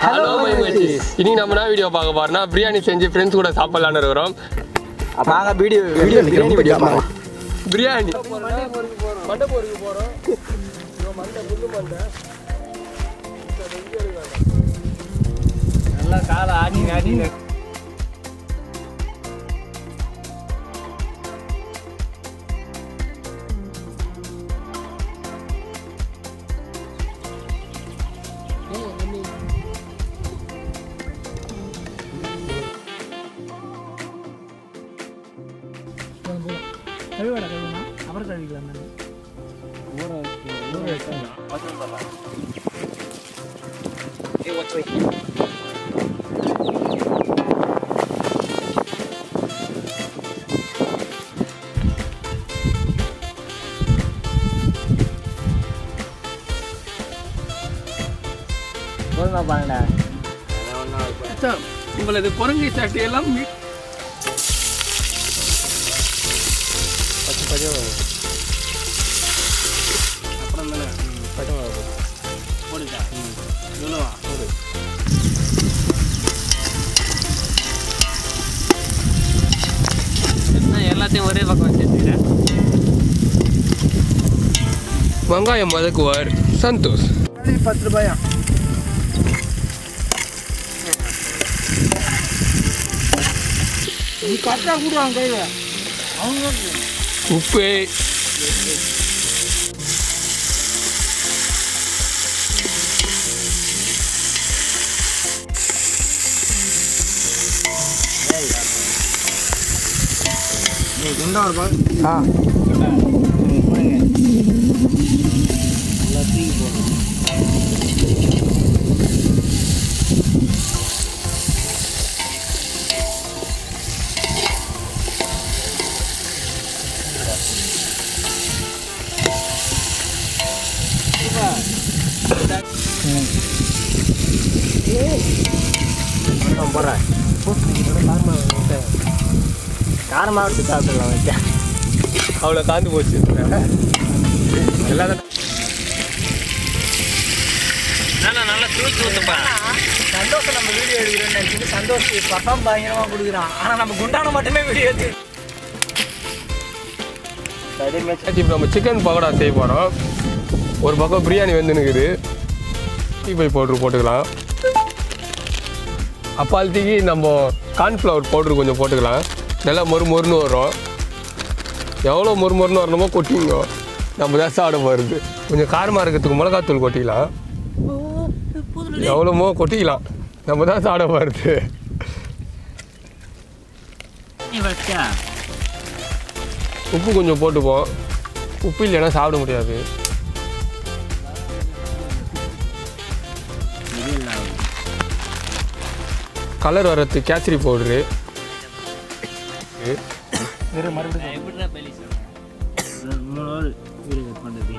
Hello my மச்சிஸ் இன்னைக்கு நம்ம என்ன வீடியோ பார்க்க போறோம்னா பிரியாணி செஞ்சு ஃப்ரெண்ட்ஸ் கூட சாப்பிடலான்னு இருக்கிறோம் வாங்க video video biryani video biryani நல்லா காலை ஆடி ஆடி கழுவாடா கழுவுனா அப்புறம் கழுவிக்கலாம் நான் போதுமா பாருங்கடா உங்களது குரங்கை சாட்டி எல்லாம் அப்புறம் தானே போடுச்சா இவ்வளோவா போடு என்ன எல்லாத்தையும் ஒரே பக்கம் வச்சுருக்கேன் வெங்காயம் வதக்குவார் சந்தோஷ் பத்து ரூபாயா நீ கரெக்டாக கூடுவாங்க கையில் அவங்க உப்பு நீ குண்டா இருப்பான் ஆ போடுங்க நல்லா தூக்கி போடணும் போடுறேன் காரமாக விட்டு சாப்பிடலாம் வச்சேன் அவ்வளோ காந்து போச்சு எல்லாரும் நல்லா தூக்கி ஊற்றுப்பா சந்தோஷம் நம்ம வீடியோ எடுக்கிறோம்னு நினச்சிட்டு சந்தோஷ் பட்டம் பயங்கரமாக கொடுக்குறான் ஆனால் நம்ம குண்டான மட்டுமே வீடியோ எடுத்து இப்போ நம்ம சிக்கன் பக்கோடா செய்ய போகிறோம் ஒரு பக்கம் பிரியாணி வந்துனுக்குது டீ பை பவுட்ரு போட்டுக்கலாம் அப்பாலத்திக்கு நம்ம கார்ன்ஃப்ளவர் பவுட்ரு கொஞ்சம் போட்டுக்கலாம் நல்லா மொறு மொறுன்னு வரும் எவ்வளோ மொறு மொறுன்னு வரணுமோ கொட்டிங்க நம்ம தான் சாப்பிட போகிறது கொஞ்சம் காரமாக இருக்கிறதுக்கு மிளகாத்தூள் கொட்டிக்கலாம் எவ்வளோமோ கொட்டிக்கலாம் நம்ம தான் சாப்பிட போகிறது நீ வச்சா உப்பு கொஞ்சம் போட்டுப்போம் உப்பு இல்லைன்னா சாப்பிட முடியாது இது இல்லை கலர் வர்றது கேசரி பவுட்ரு எப்படிடா பெலி மூணு நாள் வீடு கட் பண்ணுறது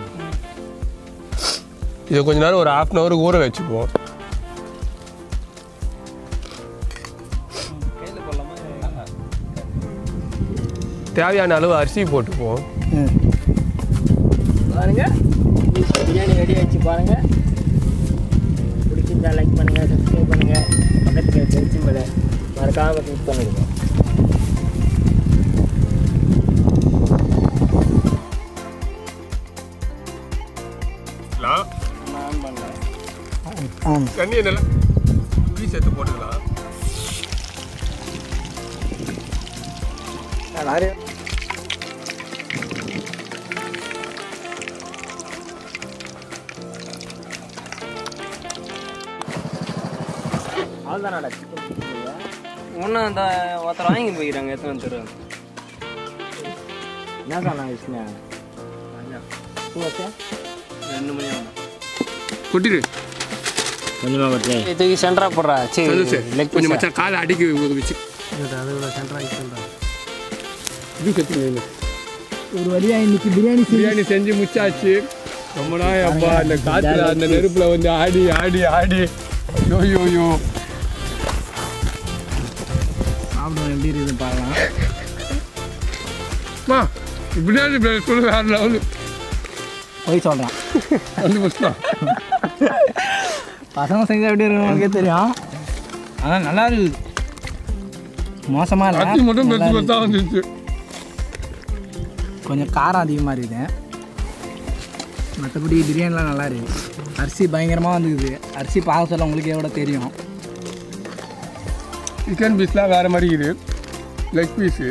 இதை கொஞ்ச நேரம் ஒரு ஹாஃப் அன் ஹவருக்கு ஊற வச்சுப்போம் தேவையான அளவு அரிசி போட்டுப்போம் பாருங்க பிரியாணி ரெடி ஆச்சு பாருங்க பிடிச்சிருந்தா லைக் பண்ணுங்க சப்ஸ்கிரைப் பண்ணுங்க பக்கத்துக்கு தெரிச்சு மேலே மறக்காம கிளிக் பண்ணிடுங்க நான் பண்ணேன் தண்ணி நல்லா புளி சேர்த்து போட்டுக்கலாம் அவ்வளோதானடா சிக்கன் ஒன்றும் அந்த ஒருத்தர் வாங்கி போய்க்கிறாங்க எத்தனை தருவாங்க என்ன சொன்னாங்க விஷ்ணு ரெண்டு மணி ஆகும் கொட்டிடு கொஞ்சமாக பட்டு தூக்கி சென்டரா போடுறா சந்தோஷ், லெக் கொஞ்சம் மச்சா காலை அடிக்கி வச்சு அது சென்டரா சொல்கிறேன் இது கற்றுக்கணும் ஒரு வழியாக இன்னைக்கு பிரியாணி பிரியாணி செஞ்சு முச்சாச்சு ரொம்ப நாள் அப்பா அந்த காற்றுல அந்த நெருப்புல வந்து ஆடி ஆடி ஆடி யோ யோ யோ சாப்பிடுவோம் எப்படி இருக்குதுன்னு பார்க்கலாம் மா பிரியாணி பிளேட் சொல்லு வேற லெவலு போய் சொல்கிறான் வந்து முடிச்சுதான் பசங்க செஞ்சு எப்படி இருக்கு உனக்கே தெரியும் அதான் நல்லா இருக்குது மோசமாக இல்லை அரிசி மட்டும் நல்லா பெருசு இருக்குது. பெருசாக வந்துச்சு கொஞ்சம் காரம் அதிகமாக இருக்குது மற்றபடி பிரியாணிலாம் நல்லா இருக்குது அரிசி பயங்கரமாக வந்துக்குது அரிசி பார்க்க சொல்ல உங்களுக்கு எவ்வளோ தெரியும் சிக்கன் பீஸ்லாம் வேறு மாதிரி இருக்குது லெக் பீஸு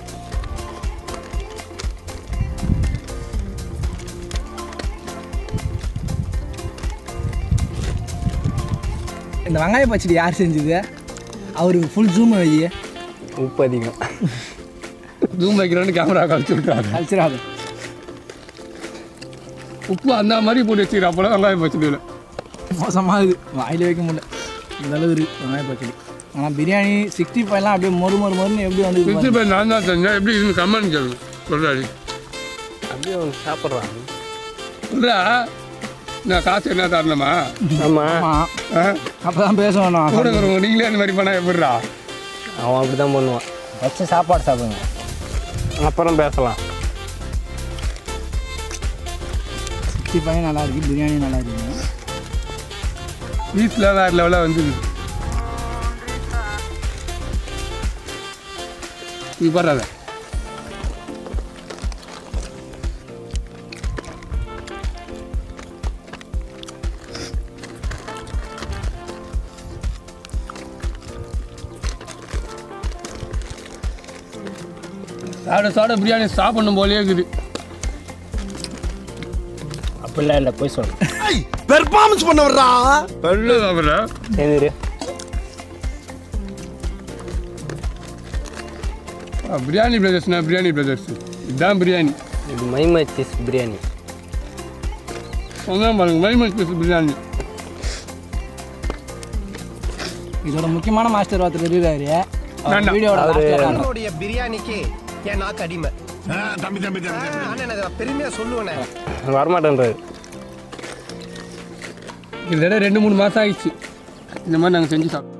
இந்த வெங்காய பச்சடி யார் செஞ்சது அவருக்கு ஃபுல் ஜூம் வை உப்பு அதிகம் ஜூம் வைக்கிறோன்னு கேமரா கழிச்சு விட்றாரு கல்ச்சராது உப்பு அந்த மாதிரி போட்டு வச்சுக்கிறா போல வெங்காயம் பச்சடியில் மோசமாக இருக்குது வாயில் வைக்க முடியல இந்த அளவு இருக்குது வெங்காய பச்சடி ஆனால் பிரியாணி சிக்ஸ்டி ஃபைவ்லாம் அப்படியே மொறு மொறு மொறுன்னு எப்படி வந்து சிக்ஸ்டி ஃபைவ் நான் தான் செஞ்சேன் எப்படி இதுன்னு கமெண்ட் கேளுங்க சொல்கிறாரு அப்படியே அவங்க சாப்பிட்றான் சொல்கிறா நான் காசு என்ன தரணுமா ஆமாம் ஆமாம் ஆ? அப்போ தான் பேச வேணும் கூட இருக்கிறவங்க நீங்களே அந்த மாதிரி பண்ணால் எப்படிடா அவன் அப்படி தான் பண்ணுவான் வச்சு சாப்பாடு சாப்பிடுங்க அப்புறம் பேசலாம் சிக்ஸ்டி ஃபைவ் நல்லா இருக்குது பிரியாணி நல்லா இருக்குது பீஸில் வேறு லெவலாக வந்து நீ பாடுறாத சாப்பிட சாப்பிட பிரியாணி சாப்பிடணும் போலே இருக்குது அப்படிலாம் இல்லை போய் சொல்லு பெர்ஃபார்மன்ஸ் பண்ண வர்றா நல்லா சாப்பிட்றேன் சேர்ந்துரு பிரியாணி பிரதர்ஸ்னா பிரியாணி பிரதர்ஸ் இதுதான் பிரியாணி இது மைமா சீஸ் பிரியாணி அதான் பாருங்க மைமன் ஸ்பெஷல் பிரியாணி இதோட முக்கியமான மாஸ்டர் ஒருத்தர் இருக்காரு வேண்டாம். வீடியோட லாஸ்ட்ல காட்டுறேன். உன்னுடைய பிரியாணிக்கு என் நாக்கு அடிமை தம்பி தம்பி அண்ணன் அதை பெருமையா சொல்லுவேனே வரமாட்டேன்றாரு கிட்டத்தட்ட ரெண்டு மூணு மாதம் ஆயிடுச்சு இந்த மாதிரி நாங்கள் செஞ்சு சாப்பிட்டோம்